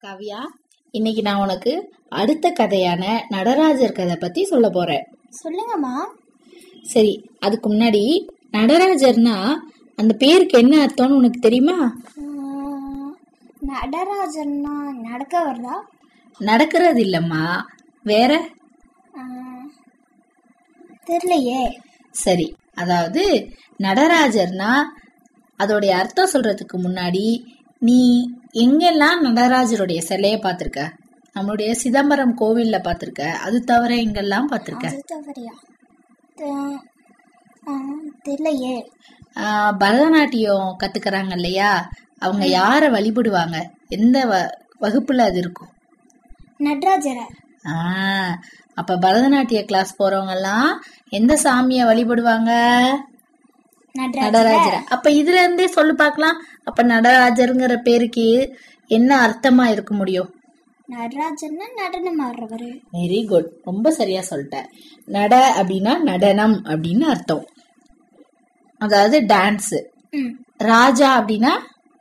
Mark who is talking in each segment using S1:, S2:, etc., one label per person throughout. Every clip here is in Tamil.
S1: காவியா இன்னைக்கு நான் உனக்கு அடுத்த கதையான நடராஜர் கதை பத்தி சொல்ல போறேன்
S2: சொல்லுங்கம்மா
S1: சரி அதுக்கு முன்னாடி நடராஜர்னா அந்த பேருக்கு என்ன அர்த்தம்னு உனக்கு தெரியுமா
S2: ஆஹ், நடராஜன்னா நடக்க வருதா
S1: நடக்கிறது இல்லம்மா வேற
S2: ஆஹ், தெரியலையே
S1: சரி அதாவது நடராஜர்னா அதோடைய அர்த்தம் சொல்றதுக்கு முன்னாடி நீ எங்கெல்லாம் நடராஜருடைய சிலைய பார்த்திருக்க நம்மளுடைய சிதம்பரம் கோவில்ல பார்த்திருக்க அது தவிர எங்கெல்லாம் பார்த்திருக்க
S2: அது தவறியா தெ- ஆஹ், தெரியலையே
S1: ஆஹ் பரதநாட்டியம் கத்துக்கறாங்க இல்லையா அவங்க யார வழிபடுவாங்க எந்த வ- வகுப்புல அது இருக்கும்
S2: நடராஜரை
S1: ஆஹ் அப்ப பரதநாட்டிய கிளாஸ் போறவங்க எல்லாம் எந்த சாமிய வழிபடுவாங்க
S2: நடராஜர்
S1: நடராஜர் அப்ப இதுல இருந்தே சொல்லு பார்க்கலாம் அப்ப நடராஜருங்கிற பேருக்கு என்ன அர்த்தமா இருக்க முடியும்
S2: நடராஜர்னா நடனம் ஆடுறவரு
S1: வெரி குட் ரொம்ப சரியா சொல்லிட்ட நட அப்படின்னா நடனம் அப்படின்னு அர்த்தம் அதாவது டான்ஸ்
S2: ம்
S1: ராஜா அப்படின்னா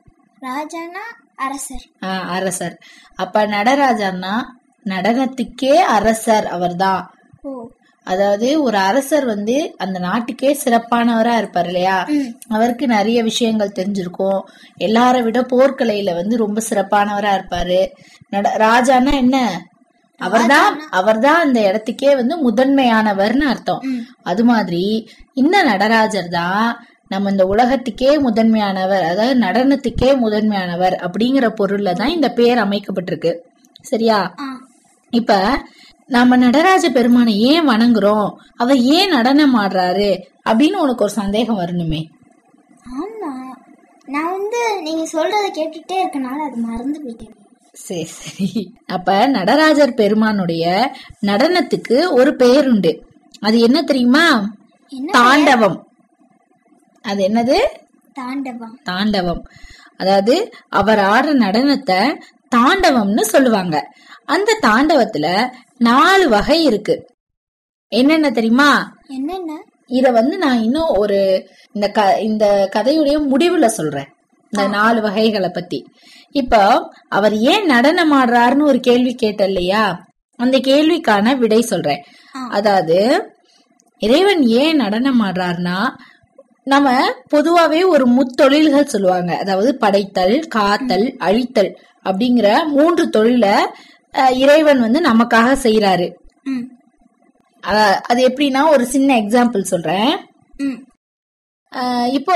S2: ராஜானா அரசர்
S1: ஆ, அரசர் அப்ப நடராஜர்னா நடனத்துக்கே அரசர் அவர்தான்
S2: ஓ
S1: அதாவது ஒரு அரசர் வந்து அந்த நாட்டுக்கே சிறப்பானவரா இருப்பார் இல்லையா
S2: ம்
S1: அவருக்கு நிறைய விஷயங்கள் தெரிஞ்சிருக்கும் எல்லார விட போர்க்கலையில வந்து ரொம்ப சிறப்பானவரா இருப்பாரு நட- ராஜான்னா என்ன அவர்தான் அவர்தான் அந்த இடத்துக்கே வந்து முதன்மையானவர்னு அர்த்தம்
S2: ம்
S1: அது மாதிரி இந்த நடராஜர் தான் நம்ம இந்த உலகத்துக்கே முதன்மையானவர் அதாவது நடனத்துக்கே முதன்மையானவர் அப்படிங்கிற பொருள்ல தான் இந்த பேர் அமைக்கப்பட்டிருக்கு சரியா
S2: ஆ
S1: இப்ப நம்ம நடராஜ பெருமானை ஏன் வணங்குறோம் அவர் ஏன் நடனம் ஆடுறாரு அப்படின்னு உனக்கு ஒரு சந்தேகம் வரணுமே
S2: ஆமா நான் வந்து நீங்க சொல்றத கேட்டுட்டே இருக்கனால அது மறந்து போயிட்டேன்
S1: சரி சரி அப்ப நடராஜர் பெருமானுடைய நடனத்துக்கு ஒரு பெயர் உண்டு அது என்ன தெரியுமா
S2: என்ன
S1: தாண்டவம் அது என்னது
S2: தாண்டவம்
S1: தாண்டவம் அதாவது அவர் ஆடுற நடனத்தை தாண்டவம்னு சொல்லுவாங்க அந்த தாண்டவத்துல நாலு வகை இருக்கு என்னென்ன தெரியுமா
S2: என்னென்ன
S1: இத வந்து நான் இன்னும் ஒரு இந்த க இந்த கதையுடைய முடிவுல சொல்றேன் இந்த நாலு வகைகளை பத்தி இப்போ அவர் ஏன் நடனம் ஆடுறாருன்னு ஒரு கேள்வி கேட்ட இல்லையா அந்த கேள்விக்கான விடை சொல்றேன்
S2: ஆ.
S1: அதாவது இறைவன் ஏன் நடனம் ஆடுறாருன்னா நம்ம பொதுவாவே ஒரு முத்தொழில்கள் சொல்லுவாங்க அதாவது படைத்தல் காத்தல் அழித்தல் அப்படிங்கிற மூன்று தொழில அஹ், இறைவன் வந்து நமக்காக செய்யறாரு
S2: ம்
S1: அஹ், அது எப்படின்னா ஒரு சின்ன எக்ஸாம்பிள் சொல்றேன்
S2: ம்
S1: அஹ், இப்போ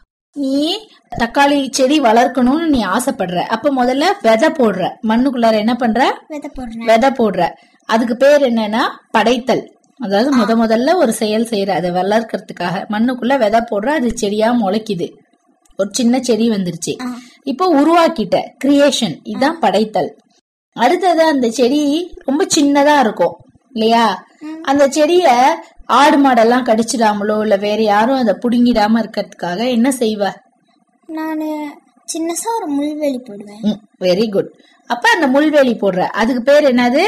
S1: நீ தக்காளி செடி வளர்க்கணும்னு நீ ஆசைப்படுற அப்ப முதல்ல விதை போடுற மண்ணுக்குள்ளார என்ன பண்ற
S2: விதை போடுறேன்
S1: விதை போடுற அதுக்கு பேர் என்னன்னா படைத்தல் அதாவது முத முதல்ல ஒரு செயல் செய்யற அதை வளர்க்கறதுக்காக மண்ணுக்குள்ள விதை போடுற அது செடியா முளைக்குது ஒரு சின்ன செடி வந்துருச்சு
S2: ஆ
S1: இப்போ உருவாக்கிட்ட கிரியேஷன் இதுதான் படைத்தல் அடுத்தது அந்த செடி ரொம்ப சின்னதா இருக்கும் இல்லையா
S2: ம்.
S1: அந்த செடிய ஆடு மாடெல்லாம் கடிச்சிடாமலோ இல்ல வேற யாரும் அதை புடுங்கிடாம இருக்கிறதுக்காக என்ன செய்வ
S2: நான் சின்னசா ஒரு முள்வெளி போடுவேன்
S1: வெரி குட் அப்ப அந்த முள்வேலி போடுற அதுக்கு பேர் என்னது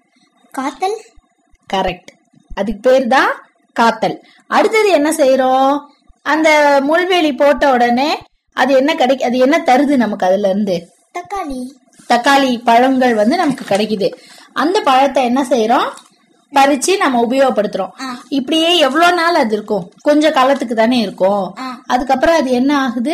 S2: காத்தல்
S1: கரெக்ட் அதுக்கு பேர் தான் காத்தல் அடுத்தது என்ன செய்யறோம் அந்த முள்வேலி போட்ட உடனே அது என்ன கிடைக்கு அது என்ன தருது நமக்கு அதுல இருந்து
S2: தக்காளி
S1: தக்காளி பழங்கள் வந்து நமக்கு கிடைக்குது அந்த பழத்தை என்ன செய்யறோம் பறிச்சு நம்ம உபயோகப்படுத்துறோம்
S2: ஆ.
S1: இப்படியே எவ்வளவு நாள் அது இருக்கும் கொஞ்ச காலத்துக்கு தானே இருக்கும்
S2: ஆ.
S1: அதுக்கப்புறம் அது என்ன ஆகுது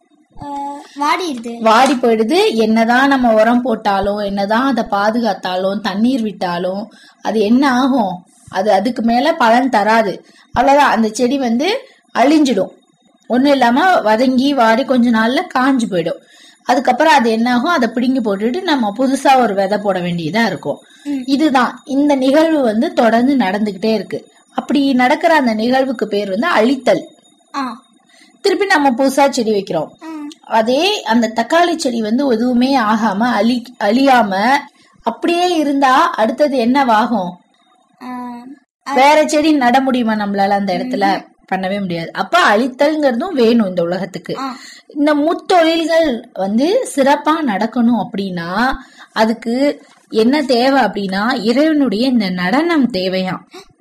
S2: ஆஹ், வாடிடுது
S1: வாடி போயிடுது என்னதான் நம்ம உரம் போட்டாலும் என்னதான் அதை பாதுகாத்தாலும் தண்ணீர் விட்டாலும் அது என்ன ஆகும் அது அதுக்கு மேல பலன் தராது அவ்வளவுதான் அந்த செடி வந்து அழிஞ்சிடும் ஒண்ணும் இல்லாம வதங்கி வாடி கொஞ்ச நாள்ல காஞ்சு போயிடும் அதுக்கப்புறம் அது என்ன ஆகும் அதை பிடுங்கி போட்டுட்டு நம்ம புதுசா ஒரு விதை போட வேண்டியதா இருக்கும்
S2: ம்.
S1: இதுதான் இந்த நிகழ்வு வந்து தொடர்ந்து நடந்துகிட்டே இருக்கு அப்படி நடக்கிற அந்த நிகழ்வுக்கு பேர் வந்து அழித்தல்
S2: ஆ
S1: திருப்பி நம்ம புதுசா செடி வைக்கிறோம்
S2: ஆ
S1: அதே அந்த தக்காளி செடி வந்து எதுவுமே ஆகாம அழி அழியாம அப்படியே இருந்தா அடுத்தது என்னவாகும்
S2: ஆஹ்,
S1: வேற செடி நட முடியுமா நம்மளால அந்த இடத்துல பண்ணவே முடியாது அப்ப அழித்தல்ங்கிறதும் வேணும் இந்த உலகத்துக்கு
S2: ஆ
S1: இந்த முத்தொழில்கள் வந்து சிறப்பா நடக்கணும் அப்படின்னா அதுக்கு என்ன தேவை அப்படின்னா இறைவனுடைய இந்த நடனம் தேவையாம்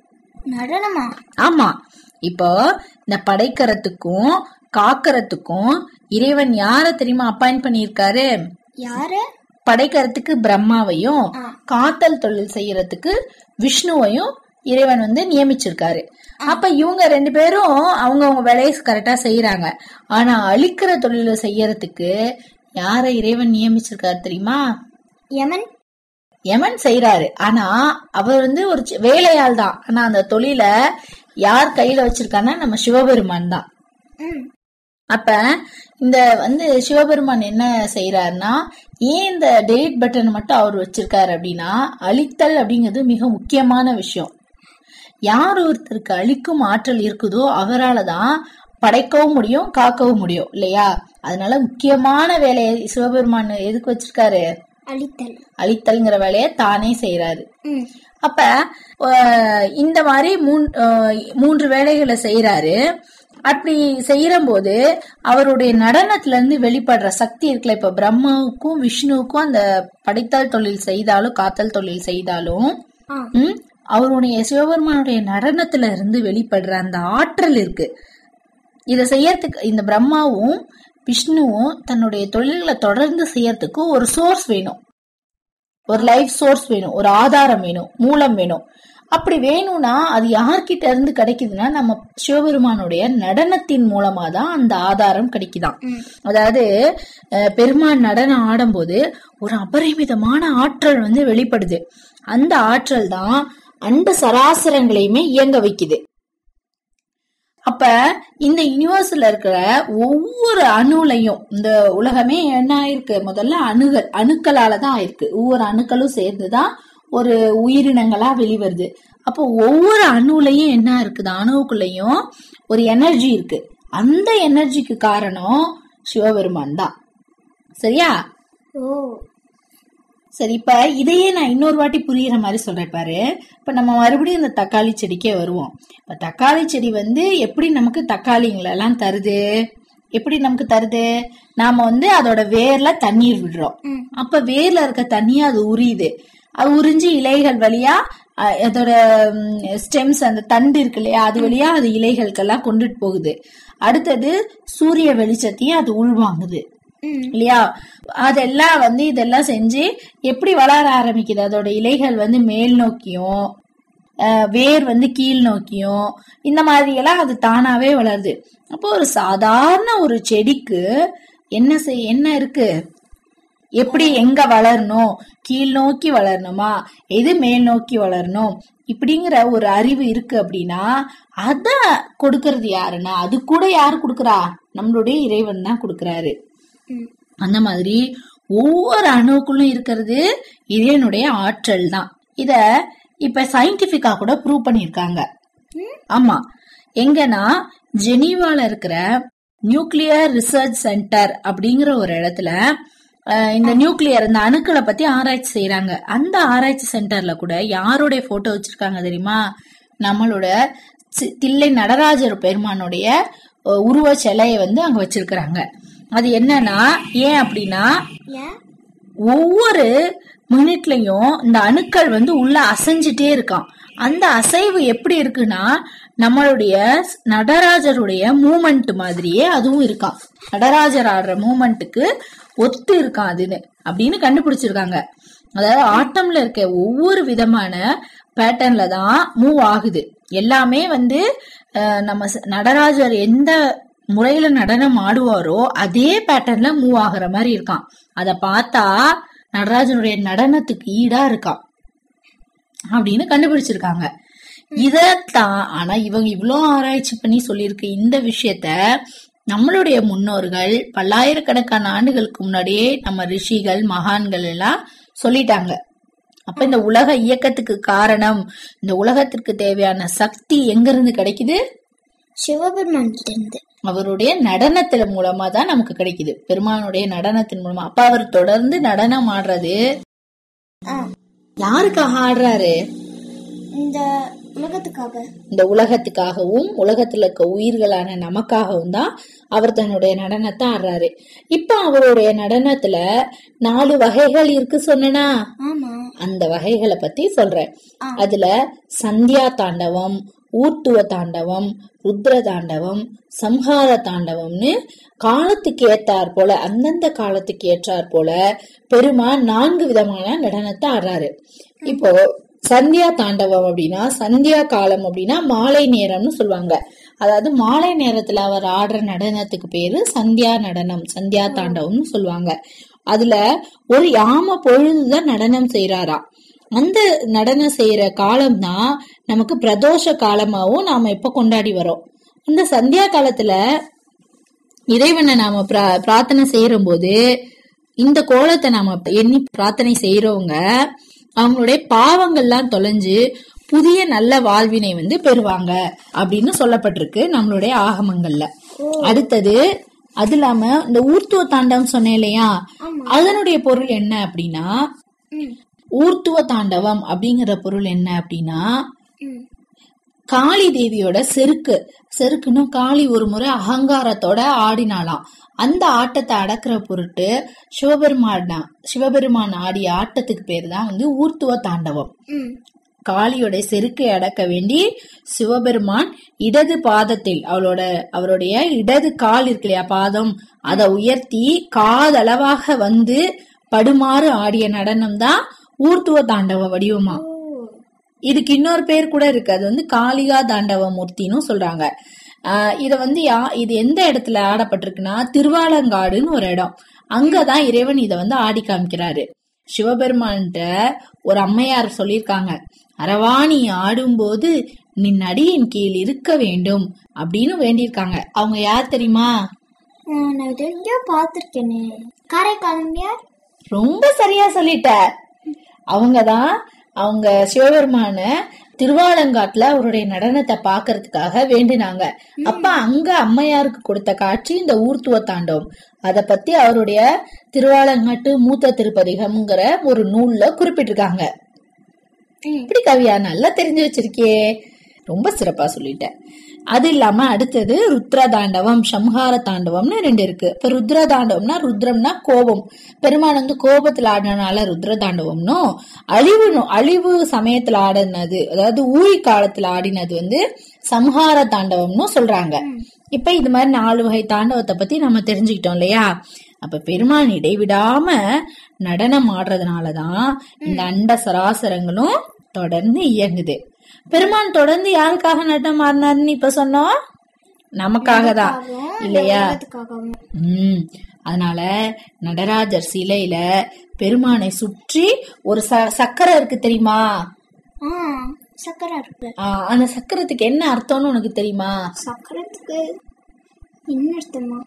S2: நடனமா
S1: ஆமா இப்போ இந்த படைக்கிறதுக்கும் காக்கறதுக்கும் இறைவன் யார தெரியுமா அப்பாயிண்ட் பண்ணியிருக்காரு
S2: யாரு
S1: படைக்கிறதுக்கு பிரம்மாவையும்
S2: ஆ.
S1: காத்தல் தொழில் செய்யறதுக்கு விஷ்ணுவையும் இறைவன் வந்து நியமிச்சிருக்காரு அப்ப இவங்க ரெண்டு பேரும் அவங்க அவங்க வேலையை கரெக்டா செய்யறாங்க ஆனா அழிக்கிற தொழிலை செய்யறதுக்கு யார இறைவன் நியமிச்சிருக்காரு தெரியுமா
S2: யமன்
S1: யமன் செய்யறாரு ஆனா அவர் வந்து ஒரு சி- வேலையாள் தான் ஆனா அந்த தொழிலை யார் கையில வச்சிருக்கான்னா நம்ம சிவபெருமான் தான்
S2: ம்
S1: அப்ப இந்த வந்து சிவபெருமான் என்ன செய்யறாருன்னா ஏன் இந்த டெலிட் பட்டன் மட்டும் அவர் வச்சிருக்காரு அப்படின்னா அழித்தல் அப்படிங்கிறது மிக முக்கியமான விஷயம் யார் ஒருத்தருக்கு அழிக்கும் ஆற்றல் இருக்குதோ அவரால தான் படைக்கவும் முடியும் காக்கவும் முடியும் இல்லையா அதனால முக்கியமான வேலையை சிவபெருமான் எதுக்கு வச்சிருக்காரு
S2: அழித்தல்
S1: அழித்தல்ங்கிற வேலையை தானே செய்யறாரு
S2: ம்
S1: அப்ப அஹ், இந்த மாதிரி மூன்- அஹ், மூன்று வேலைகளை செய்யறாரு அப்படி செய்யற போது அவருடைய நடனத்துல இருந்து வெளிப்படுற சக்தி இருக்குல்ல இப்ப பிரம்மாவுக்கும் விஷ்ணுவுக்கும் அந்த படைத்தல் தொழில் செய்தாலும் காத்தல் தொழில் செய்தாலும்
S2: ஆ
S1: ம், அவருடைய சிவபெருமானுடைய நடனத்துல இருந்து வெளிப்படுற அந்த ஆற்றல் இருக்கு இத செய்யறதுக்கு இந்த பிரம்மாவும் விஷ்ணுவும் தன்னுடைய தொழில்களை தொடர்ந்து செய்யறதுக்கு ஒரு சோர்ஸ் வேணும் ஒரு லைஃப் சோர்ஸ் வேணும் ஒரு ஆதாரம் வேணும் மூலம் வேணும் அப்படி வேணும்னா அது யார்கிட்ட இருந்து கிடைக்குதுன்னா நம்ம சிவபெருமானுடைய நடனத்தின் மூலமா தான் அந்த ஆதாரம் கிடைக்குதாம்
S2: ம்.
S1: அதாவது அஹ், பெருமான் நடனம் ஆடும்போது ஒரு அபரிமிதமான ஆற்றல் வந்து வெளிப்படுது அந்த ஆற்றல் தான் அண்ட சராசரங்களையுமே இயங்க வைக்குது அப்ப இந்த யூனிவர்ஸ்ல இருக்கிற ஒவ்வொரு அணுலையும் இந்த உலகமே என்ன ஆயிருக்கு முதல்ல அணுகள் அணுக்களால தான் ஆயிருக்கு ஒவ்வொரு அணுக்களும் சேர்ந்துதான் ஒரு உயிரினங்களா வெளிவருது அப்போ ஒவ்வொரு அணுலையும் என்ன இருக்குது அணுவுக்குள்ளயும் ஒரு எனர்ஜி இருக்கு அந்த எனர்ஜிக்கு காரணம் சிவபெருமான் தான் சரியா
S2: ஓ
S1: சரி இப்ப இதையே நான் இன்னொரு வாட்டி புரியுற மாதிரி சொல்றேன் பாரு இப்ப நம்ம மறுபடியும் இந்த தக்காளி செடிக்கே வருவோம் இப்ப தக்காளி செடி வந்து எப்படி நமக்கு தக்காளிங்களை எல்லாம் தருது எப்படி நமக்கு தருது நாம வந்து அதோட வேர்ல தண்ணீர் விடுறோம்
S2: ம்.
S1: அப்ப வேர்ல இருக்க தண்ணியை அது உரியுது அது உறிஞ்சி இலைகள் வழியா அஹ், அதோட ஸ்டெம்ஸ் அந்த தண்டு இருக்கு இல்லையா அது வழியா அது இலைகளுக்கெல்லாம் கொண்டுட்டு போகுது அடுத்தது சூரிய வெளிச்சத்தையும் அது உள்வாங்குது
S2: ம்
S1: இல்லையா அதெல்லாம் வந்து இதெல்லாம் செஞ்சு எப்படி வளர ஆரம்பிக்குது அதோட இலைகள் வந்து மேல் நோக்கியும் அஹ், வேர் வந்து கீழ் நோக்கியும் இந்த மாதிரி எல்லாம் அது தானாவே வளருது அப்போ ஒரு சாதாரண ஒரு செடிக்கு என்ன செய் என்ன இருக்கு எப்படி எங்க வளரணும் கீழ் நோக்கி வளரணுமா எது மேல் நோக்கி வளரணும் இப்படிங்கிற ஒரு அறிவு இருக்கு அப்படின்னா அத கொடுக்கறது யாருன்னா அது கூட யாரு கொடுக்கறா நம்மளுடைய இறைவன் தான் கொடுக்கறாரு
S2: ம்
S1: அந்த மாதிரி ஒவ்வொரு அணுவுக்குள்ளும் இருக்கிறது இறைவனுடைய ஆற்றல் தான் இத இப்ப சயின்டிபிக்கா கூட ப்ரூவ் பண்ணிருக்காங்க ஆமா எங்கன்னா ஜெனீவால இருக்கிற நியூக்ளியர் ரிசர்ச் சென்டர் அப்படிங்கிற ஒரு இடத்துல அஹ், இந்த நியூக்ளியர் இந்த அணுக்களை பத்தி ஆராய்ச்சி செய்யறாங்க அந்த ஆராய்ச்சி சென்டர்ல கூட யாருடைய போட்டோ வச்சிருக்காங்க தெரியுமா நம்மளோட சி- தில்லை நடராஜர் பெருமானுடைய அஹ், உருவ சிலையை வந்து அங்க வச்சிருக்கிறாங்க அது என்னன்னா ஏன் அப்படின்னா
S2: ஏன்
S1: ஒவ்வொரு மினிட்லயும் இந்த அணுக்கள் வந்து உள்ள அசைஞ்சிட்டே இருக்கான் அந்த அசைவு எப்படி இருக்குன்னா நம்மளுடைய ஸ்- நடராஜருடைய மூமெண்ட் மாதிரியே அதுவும் இருக்கான் நடராஜர் ஆடுற மூமெண்ட்டுக்கு ஒத்து இருக்கான் அதுன்னு அப்படின்னு கண்டுபிடிச்சிருக்காங்க அதாவது ஆட்டம்ல இருக்க ஒவ்வொரு விதமான பேட்டர்ன்ல தான் மூவ் ஆகுது எல்லாமே வந்து அஹ், நம்ம ச- நடராஜர் எந்த முறையில நடனம் ஆடுவாரோ அதே பேட்டர்ன்ல மூவ் ஆகுற மாதிரி இருக்கான் அத பார்த்தா நடராஜனுடைய நடனத்துக்கு ஈடா இருக்கான் அப்படின்னு கண்டுபிடிச்சிருக்காங்க இதத்தான் ஆனா இவங்க இவ்ளோ ஆராய்ச்சி பண்ணி சொல்லியிருக்க இந்த விஷயத்த நம்மளுடைய முன்னோர்கள் பல்லாயிரக்கணக்கான ஆண்டுகளுக்கு முன்னாடியே நம்ம ரிஷிகள் மகான்கள் எல்லாம் சொல்லிட்டாங்க அப்ப இந்த உலக இயக்கத்துக்கு காரணம் இந்த உலகத்திற்கு தேவையான சக்தி எங்க இருந்து கிடைக்குது
S2: சிவபெருமான் கிட்ட இருந்து
S1: அவருடைய நடனத்தின் மூலமா தான் நமக்கு கிடைக்குது பெருமானுடைய நடனத்தின் மூலமா அப்ப அவர் தொடர்ந்து நடனம் ஆடுறது
S2: ஆ
S1: யாருக்காக ஆடுறாரு
S2: இந்த உலகத்துக்காக
S1: இந்த உலகத்துக்காகவும் உலகத்துல இருக்க உயிர்களான நமக்காகவும் தான் அவர் தன்னுடைய நடனத்தை ஆடுறாரு இப்ப அவருடைய நடனத்துல நாலு வகைகள் இருக்கு சொன்னனா
S2: ஆமா
S1: அந்த வகைகளை பத்தி சொல்றேன்
S2: ஆ.
S1: அதுல சந்தியா தாண்டவம் ஊர்த்துவ தாண்டவம் ருத்ர தாண்டவம் சம்ஹார தாண்டவம்னு காலத்துக்கு ஏத்தாற் போல அந்தந்த காலத்துக்கு ஏற்றாற் போல பெருமான் நான்கு விதமான நடனத்தை ஆடுறாரு இப்போ சந்தியா தாண்டவம் அப்படின்னா சந்தியா காலம் அப்படின்னா மாலை நேரம்னு சொல்லுவாங்க அதாவது மாலை நேரத்துல அவர் ஆடுற நடனத்துக்கு பேரு சந்தியா நடனம் சந்தியா தாண்டவம்னு சொல்லுவாங்க அதுல ஒரு யாம பொழுதுதான் நடனம் செய்யறாராம் அந்த நடனம் செய்யற காலம் தான் நமக்கு பிரதோஷ காலமாவும் நாம இப்ப கொண்டாடி வரோம் அந்த சந்தியா காலத்துல இறைவனை நாம பிரா- பிரார்த்தனை செய்யற போது இந்த கோலத்தை நாம எண்ணி பிரார்த்தனை செய்யறவங்க அவங்களுடைய பாவங்கள்லாம் தொலைஞ்சு புதிய நல்ல வாழ்வினை வந்து பெறுவாங்க அப்படின்னு சொல்லப்பட்டிருக்கு நம்மளுடைய ஆகமங்கள்ல அடுத்தது அது இல்லாம இந்த ஊர்த்துவ தாண்டவம் சொன்னேன் இல்லையா அதனுடைய பொருள் என்ன அப்படின்னா
S2: ம்
S1: ஊர்த்துவ தாண்டவம் அப்படிங்கிற பொருள் என்ன அப்படின்னா
S2: ம்
S1: காளி தேவியோட செருக்கு செருக்குன்னு காளி ஒரு முறை அகங்காரத்தோட ஆடினாலாம் அந்த ஆட்டத்தை அடக்குற பொருட்டு சிவபெருமான் சிவபெருமான் ஆடிய ஆட்டத்துக்கு பேர் தான் வந்து ஊர்த்துவ தாண்டவம்
S2: ம்
S1: காளியோட செருக்கை அடக்க வேண்டி சிவபெருமான் இடது பாதத்தில் அவளோட அவருடைய இடது கால் இருக்கு இல்லையா பாதம் அதை உயர்த்தி காதளவாக வந்து படுமாறு ஆடிய நடனம் தான் ஊர்த்துவ தாண்டவ வடிவமா
S2: ஓ
S1: இதுக்கு இன்னொரு பேர் கூட இருக்கு அது வந்து காளிகா தாண்டவ மூர்த்தின்னு சொல்றாங்க ஆஹ் இத வந்து யா இது எந்த இடத்துல ஆடப்பட்டிருக்குன்னா திருவாலங்காடுன்னு ஒரு இடம் அங்கதான் இறைவன் இத வந்து ஆடி காமிக்கிறாரு சிவபெருமான்கிட்ட ஒரு அம்மையார் சொல்லியிருக்காங்க அரவாணி ஆடும்போது நின் அடியின் கீழ் இருக்க வேண்டும் அப்படின்னு வேண்டியிருக்காங்க அவங்க யார் தெரியுமா
S2: ஆ, நான் இது எங்கேயோ பார்த்துருக்கேனே காரைக்காலம்பியார்
S1: ரொம்ப சரியா சொல்லிட்ட அவங்கதான் அவங்க சிவபெருமான திருவாலங்காட்டுல அவருடைய நடனத்தை பாக்குறதுக்காக வேண்டினாங்க அப்ப அங்க அம்மையாருக்கு கொடுத்த காட்சி இந்த ஊர்த்துவ தாண்டவம் அத பத்தி அவருடைய திருவாலங்காட்டு மூத்த திருப்பதிகம்ங்கிற ஒரு நூல்ல குறிப்பிட்டிருக்காங்க
S2: ம்
S1: இப்படி கவியா நல்லா தெரிஞ்சு வச்சிருக்கியே ரொம்ப சிறப்பா சொல்லிட்ட அது இல்லாம அடுத்தது ருத்ர தாண்டவம் சம்ஹார தாண்டவம்னு ரெண்டு இருக்கு இப்ப ருத்ர தாண்டவம்னா ருத்ரம்னா கோபம் பெருமான் வந்து கோபத்துல ஆடினால ருத்ர தாண்டவம்னும் அழிவு நோ- அழிவு சமயத்துல ஆடினது அதாவது ஊழி காலத்துல ஆடினது வந்து சம்ஹார தாண்டவம்னு சொல்றாங்க இப்ப இது மாதிரி நாலு வகை தாண்டவத்தை பத்தி நம்ம தெரிஞ்சுக்கிட்டோம் இல்லையா அப்ப பெருமான் இடைவிடாம நடனம் ஆடுறதுனாலதான் இந்த அண்ட சராசரங்களும் தொடர்ந்து இயங்குது பெருமான் தொடர்ந்து யாருக்காக நடனம் ஆடினாருன்னு இப்ப சொன்னோம் நமக்காக தான் இல்லையா
S2: உலகத்துக்காகவும்
S1: உம் அதனால நடராஜர் சிலையில பெருமானை சுற்றி ஒரு ச- சக்கரம் இருக்கு தெரியுமா
S2: ஆ சக்கரை இருக்கு
S1: ஆ, அந்த சக்கரத்துக்கு என்ன அர்த்தம்னு உனக்கு தெரியுமா
S2: சக்கரத்துக்கு என்ன அர்த்தமா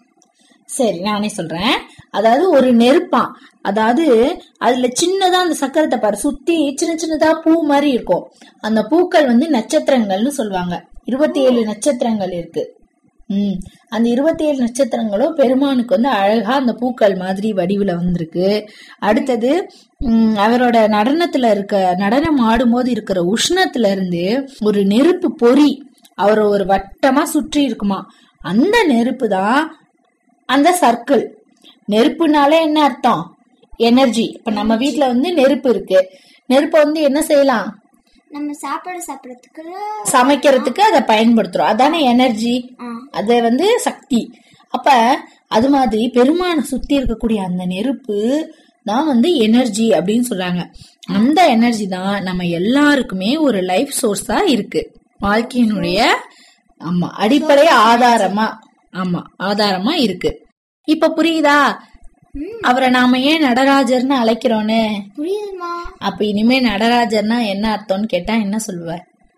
S1: சரி நானே சொல்றேன் அதாவது ஒரு நெருப்பான் அதாவது அதுல சின்னதா அந்த சக்கரத்தை பாரு சுத்தி சின்ன சின்னதா பூ மாதிரி இருக்கும் அந்த பூக்கள் வந்து நட்சத்திரங்கள்னு சொல்லுவாங்க இருபத்தி ஏழு நட்சத்திரங்கள் இருக்கு ம் அந்த இருபத்தி ஏழு நட்சத்திரங்களும் பெருமானுக்கு வந்து அழகா அந்த பூக்கள் மாதிரி வடிவுல வந்திருக்கு அடுத்தது ம், அவரோட நடனத்துல இருக்க நடனம் ஆடும்போது இருக்கிற உஷ்ணத்துல இருந்து ஒரு நெருப்பு பொறி அவரை ஒரு வட்டமா சுற்றி இருக்குமா அந்த நெருப்பு தான் அந்த சர்க்கிள் நெருப்புனாலே என்ன அர்த்தம் எனர்ஜி இப்ப நம்ம வீட்ல வந்து நெருப்பு இருக்கு நெருப்பை வந்து என்ன செய்யலாம்
S2: நம்ம சாப்பாடு சாப்பிடறதுக்கு
S1: சமைக்கிறதுக்கு அதை பயன்படுத்துறோம் அதானே எனர்ஜி
S2: ஆ
S1: அது வந்து சக்தி அப்ப அது மாதிரி பெருமானை சுத்தி இருக்கக்கூடிய அந்த நெருப்பு தான் வந்து எனர்ஜி அப்படின்னு சொல்றாங்க அந்த எனர்ஜி தான் நம்ம எல்லாருக்குமே ஒரு லைஃப் சோர்ஸா இருக்கு வாழ்க்கையினுடைய ஆமா அடிப்படை ஆதாரமா ஆமா ஆதாரமா இருக்கு இப்ப புரியுதா அவரை நாம ஏன் நடராஜர்னு அழைக்கிறோன்னு
S2: புரியுதுமா
S1: அப்ப இனிமே நடராஜர்னா என்ன அர்த்தம்னு கேட்டா என்ன சொல்லுவ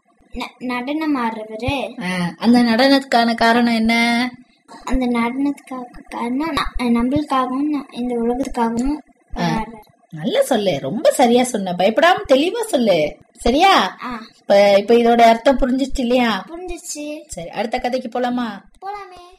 S2: ந- நடனம் ஆடுறவரு
S1: ஆஹ், அந்த நடனத்துக்கான காரணம் என்ன
S2: அந்த நடனத்துக்காக காரணம் ந- நம்மளுக்காகவும் ந- இந்த உலகத்துக்காகவும் ஆடுறாரு.
S1: நல்ல சொல்லு ரொம்ப சரியா சொன்ன பயப்படாம தெளிவா சொல்லு சரியா
S2: ஆ
S1: இப்ப இப்ப இதோட அர்த்தம் புரிஞ்சிச்சு இல்லையா
S2: புரிஞ்சிச்சு
S1: சரி அடுத்த கதைக்கு போலாமா
S2: போலாமே